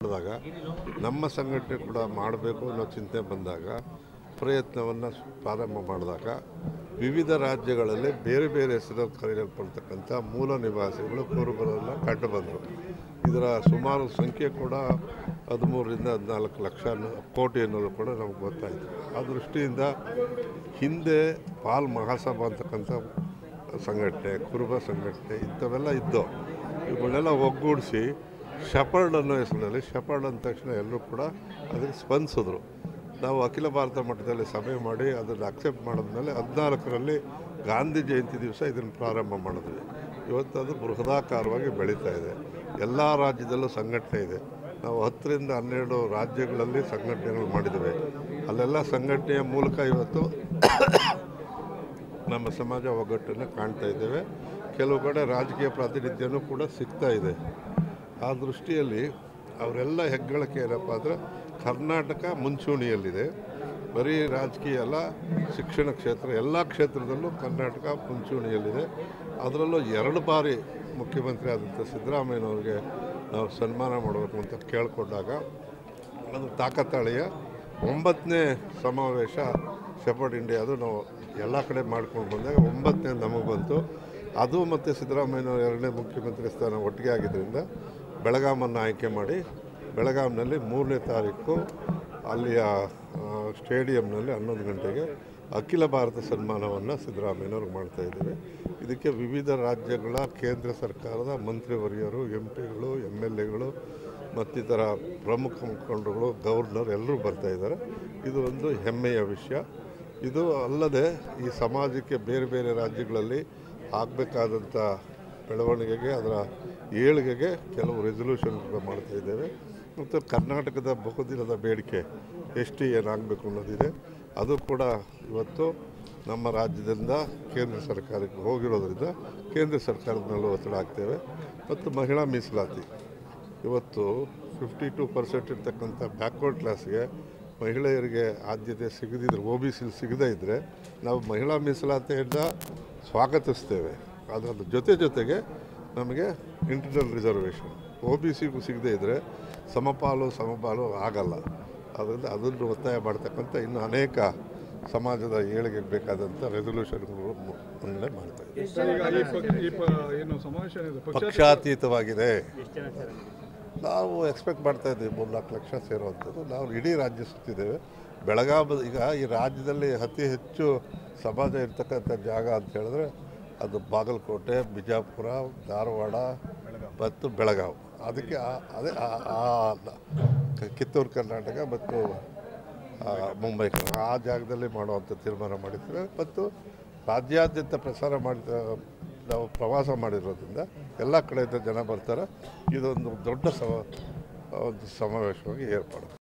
ಮಾಡಿದಾಗ ನಮ್ಮ ಸಂಘಟನೆ ಕೂಡ ಮಾಡಬೇಕು ಅನ್ನೋ ಚಿಂತೆ ಬಂದಾಗ ಪ್ರಯತ್ನವನ್ನು ಪ್ರಾರಂಭ ಮಾಡಿದಾಗ ವಿವಿಧ ರಾಜ್ಯಗಳಲ್ಲಿ ಬೇರೆ ಬೇರೆ ಹೆಸರಲ್ಲಿ ಕರೆಯಲ್ಪಡ್ತಕ್ಕಂಥ ಮೂಲ ನಿವಾಸಿಗಳು ಕುರುಬರೆಲ್ಲ ಕಂಡು ಬಂದರು ಇದರ ಸುಮಾರು ಸಂಖ್ಯೆ ಕೂಡ ಹದಿಮೂರರಿಂದ ಹದಿನಾಲ್ಕು ಲಕ್ಷ ಅನ್ನೋ- ಕೋಟಿ ಅನ್ನೋದು ಕೂಡ ನಮಗೆ ಗೊತ್ತಾಯಿತು ಆ ದೃಷ್ಟಿಯಿಂದ ಹಿಂದೆ ಪಾಲ್ ಮಹಾಸಭಾ ಅಂತಕ್ಕಂಥ ಸಂಘಟನೆ ಕುರುಬ ಸಂಘಟನೆ ಇಂಥವೆಲ್ಲ ಇದ್ದು ಇವುಗಳನ್ನೆಲ್ಲ ಒಗ್ಗೂಡಿಸಿ ಶಪರ್ಡ್ ಅನ್ನೋ ಹೆಸರಿನಲ್ಲಿ ಶಪರ್ಡ್ ಅಂದ ತಕ್ಷಣ ಎಲ್ಲರೂ ಕೂಡ ಅದಕ್ಕೆ ಸ್ಪಂದಿಸಿದ್ರು ನಾವು ಅಖಿಲ ಭಾರತ ಮಟ್ಟದಲ್ಲಿ ಸಭೆ ಮಾಡಿ ಅದನ್ನು ಅಕ್ಸೆಪ್ಟ್ ಮಾಡಿದ್ಮೇಲೆ ಹದಿನಾಲ್ಕರಲ್ಲಿ ಗಾಂಧಿ ಜಯಂತಿ ದಿವಸ ಇದನ್ನು ಪ್ರಾರಂಭ ಮಾಡಿದ್ವಿ ಇವತ್ತು ಅದು ಬೃಹದಾಕಾರವಾಗಿ ಬೆಳೀತಾ ಇದೆ ಎಲ್ಲ ರಾಜ್ಯದಲ್ಲೂ ಸಂಘಟನೆ ಇದೆ ನಾವು ಹತ್ತರಿಂದ ಹನ್ನೆರಡು ರಾಜ್ಯಗಳಲ್ಲಿ ಸಂಘಟನೆಗಳು ಮಾಡಿದ್ದೇವೆ ಅಲ್ಲೆಲ್ಲ ಸಂಘಟನೆಯ ಮೂಲಕ ಇವತ್ತು ನಮ್ಮ ಸಮಾಜ ಒಗ್ಗಟ್ಟನ್ನು ಕಾಣ್ತಾ ಇದ್ದೇವೆ ಕೆಲವು ಕಡೆ ರಾಜಕೀಯ ಪ್ರಾತಿನಿಧ್ಯನೂ ಕೂಡ ಸಿಗ್ತಾ ಇದೆ ಆ ದೃಷ್ಟಿಯಲ್ಲಿ ಅವರೆಲ್ಲ ಹೆಗ್ಗಳಿಕೆ ಏನಪ್ಪ ಅಂದರೆ ಕರ್ನಾಟಕ ಮುಂಚೂಣಿಯಲ್ಲಿದೆ ಬರೀ ರಾಜಕೀಯ ಅಲ್ಲ ಶಿಕ್ಷಣ ಕ್ಷೇತ್ರ ಎಲ್ಲ ಕ್ಷೇತ್ರದಲ್ಲೂ ಕರ್ನಾಟಕ ಮುಂಚೂಣಿಯಲ್ಲಿದೆ ಅದರಲ್ಲೂ ಎರಡು ಬಾರಿ ಮುಖ್ಯಮಂತ್ರಿ ಆದಂಥ ಸಿದ್ದರಾಮಯ್ಯನವ್ರಿಗೆ ನಾವು ಸನ್ಮಾನ ಮಾಡಬೇಕು ಅಂತ ಕೇಳಿಕೊಂಡಾಗ ಅದು ತಾಕತಾಳಿಯ ಒಂಬತ್ತನೇ ಸಮಾವೇಶ ಶೆಪರ್ಡ್ ಇಂಡಿಯಾದು ನಾವು ಎಲ್ಲ ಕಡೆ ಮಾಡ್ಕೊಂಡು ಬಂದಾಗ ಒಂಬತ್ತನೇ ನಮಗೆ ಬಂತು ಅದು ಮತ್ತು ಸಿದ್ದರಾಮಯ್ಯನವರು ಎರಡನೇ ಮುಖ್ಯಮಂತ್ರಿ ಸ್ಥಾನ ಒಟ್ಟಿಗೆ ಆಗಿದ್ದರಿಂದ ಬೆಳಗಾಮನ್ನು ಆಯ್ಕೆ ಮಾಡಿ ಬೆಳಗಾಂನಲ್ಲಿ ಮೂರನೇ ತಾರೀಕು ಅಲ್ಲಿಯ ಆ, ಸ್ಟೇಡಿಯಂನಲ್ಲಿ ಹನ್ನೊಂದು ಗಂಟೆಗೆ ಅಖಿಲ ಭಾರತ ಸನ್ಮಾನವನ್ನು ಸಿದ್ದರಾಮಯ್ಯನವ್ರಿಗೆ ಮಾಡ್ತಾ ಇದ್ದೇವೆ ಇದಕ್ಕೆ ವಿವಿಧ ರಾಜ್ಯಗಳ ಕೇಂದ್ರ ಸರ್ಕಾರದ ಮಂತ್ರಿವರ್ಯರು ಎಂ ಪಿಗಳು ಎಮ್ ಎಲ್ ಎಗಳು ಮತ್ತಿತರ ಪ್ರಮುಖ ಮುಖಂಡರುಗಳು ಗವರ್ನರ್ ಎಲ್ಲರೂ ಬರ್ತಾ ಇದ್ದಾರೆ ಇದು ಒಂದು ಹೆಮ್ಮೆಯ ವಿಷಯ ಇದು ಅಲ್ಲದೆ ಈ ಸಮಾಜಕ್ಕೆ ಬೇರೆ ಬೇರೆ ರಾಜ್ಯಗಳಲ್ಲಿ ಆಗಬೇಕಾದಂಥ ಬೆಳವಣಿಗೆಗೆ ಅದರ ಏಳಿಗೆಗೆ ಕೆಲವು ರೆಸೊಲ್ಯೂಷನ್ ಕೂಡ ಮಾಡ್ತಾ ಇದ್ದೇವೆ ಮತ್ತು ಕರ್ನಾಟಕದ ಬಹುದಿನದ ಬೇಡಿಕೆ ಎಸ್ ಟಿ ಏನಾಗಬೇಕು ಅನ್ನೋದಿದೆ ಅದು ಕೂಡ ಇವತ್ತು ನಮ್ಮ ರಾಜ್ಯದಿಂದ ಕೇಂದ್ರ ಸರ್ಕಾರಕ್ಕೆ ಹೋಗಿರೋದ್ರಿಂದ ಕೇಂದ್ರ ಸರ್ಕಾರದ ಮೇಲೆ ಒತ್ತಡ ಹಾಕ್ತೇವೆ ಮತ್ತು ಮಹಿಳಾ ಮೀಸಲಾತಿ ಇವತ್ತು ಫಿಫ್ಟಿ ಟೂ ಪರ್ಸೆಂಟ್ ಇರ್ತಕ್ಕಂಥ ಬ್ಯಾಕ್ವರ್ಡ್ ಕ್ಲಾಸ್ಗೆ ಮಹಿಳೆಯರಿಗೆ ಆದ್ಯತೆ ಸಿಗದಿದ್ರೆ ಒ ಬಿ ಸಿ ಸಿಗದೇ ಇದ್ದರೆ ನಾವು ಮಹಿಳಾ ಮೀಸಲಾತಿಯಿಂದ ಸ್ವಾಗತಿಸ್ತೇವೆ ಅದರ ಜೊತೆ ಜೊತೆಗೆ ನಮಗೆ ಇಂಟರ್ನಲ್ ರಿಸರ್ವೇಷನ್ ಒ ಬಿ ಸಿಗೂ ಸಿಗದೇ ಇದ್ದರೆ ಸಮಪಾಲು ಸಮಪಾಲು ಆಗಲ್ಲ ಅದರಿಂದ ಅದನ್ನು ಒತ್ತಾಯ ಮಾಡ್ತಕ್ಕಂಥ ಇನ್ನು ಅನೇಕ ಸಮಾಜದ ಏಳಿಗೆಗೆ ಬೇಕಾದಂಥ ರೆಸೊಲ್ಯೂಷನ್ಗಳು ಮಂಡನೆ ಮಾಡ್ತಾ ಇದ್ದೀವಿ ಈಗ ಈ ಪ- ಈ ಪ- ಏನು ಸಮಾವೇಶ ಏನಿದೆ ಪಕ್ಷ ಪಕ್ಷಾತೀತವಾಗಿದೆ ನಾವು ಎಕ್ಸ್ಪೆಕ್ಟ್ ಮಾಡ್ತಾ ಇದ್ದೀವಿ ಮೂರು ನಾಲ್ಕು ಲಕ್ಷ ಸೇರುವಂಥದ್ದು ನಾವು ಇಡೀ ರಾಜ್ಯ ಸುತ್ತಿದ್ದೇವೆ ಬೆಳಗಾವಿ ಈಗ ಈ ರಾಜ್ಯದಲ್ಲಿ ಅತಿ ಹೆಚ್ಚು ಸಮಾಜ ಇರ್ತಕ್ಕಂಥ ಜಾಗ ಅಂತ ಹೇಳಿದ್ರೆ ಅದು ಬಾಗಲಕೋಟೆ ಬಿಜಾಪುರ ಧಾರವಾಡ ಮತ್ತು ಬೆಳಗಾವಿ ಅದಕ್ಕೆ ಆ- ಅದೇ ಆ- ಆ ಕ- ಕಿತ್ತೂರು ಕರ್ನಾಟಕ ಮತ್ತು ಆ, ಮುಂಬೈ ಕರ್ನಾಟಕ ಆ ಜಾಗದಲ್ಲಿ ಮಾಡುವಂಥ ತೀರ್ಮಾನ ಮಾಡಿದ್ದೇವೆ ಮತ್ತು ರಾಜ್ಯಾದ್ಯಂತ ಪ್ರಸಾರ ಮಾಡಿದ ನಾವು ಪ್ರವಾಸ ಮಾಡಿರೋದ್ರಿಂದ ಎಲ್ಲ ಕಡೆಯಿಂದ ಜನ ಬರ್ತಾರೆ ಇದೊಂದು ದೊಡ್ಡ ಸಮ ಒಂದು ಸಮಾವೇಶವಾಗಿ ಏರ್ಪಾಡು